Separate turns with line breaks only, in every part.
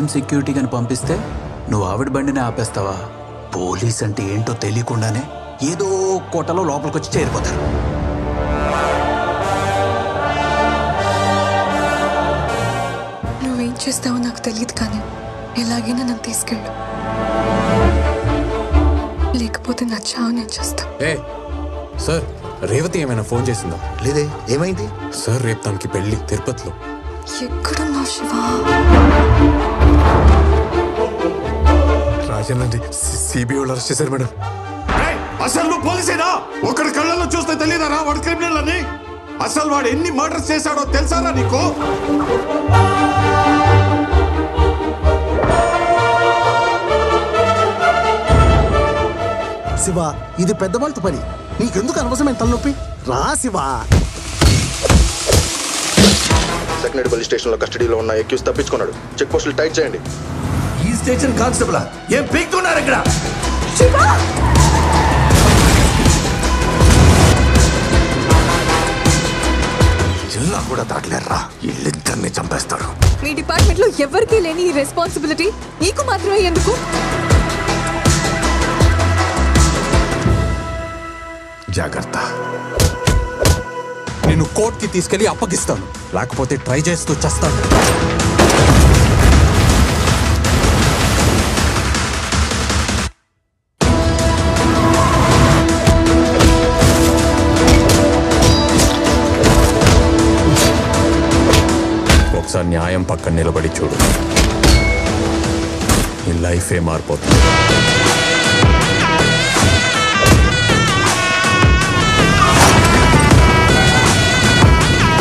home security అని పంపిస్తే నువ్వు ఆవిడ బండిని ఆపేస్తావా పోలీస్ అంటే ఏంటో తెలియకుండానే ఏదో కోటలో లోపలికి వచ్చి చేరిపోతారు
నువ్వేం చేస్తావో నాకు తెలియదు కానీ ఎలాగైనా నన్ను తీసుకెళ్ళు లేకపోతే నా చావు నేను చేస్తా
ఏ సార్ రేవతి ఏమైనా ఫోన్ చేసిందా
లేదే ఏమైంది
సార్ రేపు తనకి పెళ్లి తిరుపతిలో
ఎక్కడున్నావు శివా
రాజనండి సిబిఐ వాళ్ళు అరెస్ట్ చేశారు మేడం
అసలు నువ్వు పోలీసేనా ఒకరి కళ్ళలో చూస్తే తెలియదారా వాడు క్రిమినల్ అని అసలు వాడు ఎన్ని మర్డర్స్ చేశాడో తెలుసారా నీకు
శివ ఇది పెద్దవాళ్ళతో పని నీకెందుకు అనవసరమైన తలనొప్పి రా శివ
సెకండరీ స్టేషన్ లో కస్టడీలో ఉన్న ఎక్యూస్ తప్పించుకున్నాడు చెక్ పోస్టులు టైట్ చేయండి
ఈ స్టేషన్ కానిస్టేబుల్ ఏం పీక్తున్నారు ఇక్కడ జిల్లా కూడా దాటలేరా ఇల్లిద్దరిని చంపేస్తాడు
మీ డిపార్ట్మెంట్ లో ఎవరికీ లేని ఈ రెస్పాన్సిబిలిటీ నీకు మాత్రమే ఎందుకు
జాగ్రత్త
నేను కోర్టుకి తీసుకెళ్లి అప్పగిస్తాను లేకపోతే ట్రై చేస్తూ చస్తాను ఒకసారి న్యాయం పక్కన నిలబడి చూడు నీ లైఫే మారిపోతుంది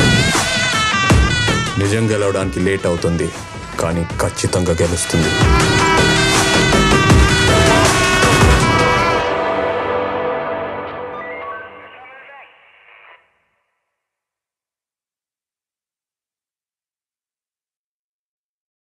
నిజం గెలవడానికి లేట్ అవుతుంది కానీ ఖచ్చితంగా గెలుస్తుంది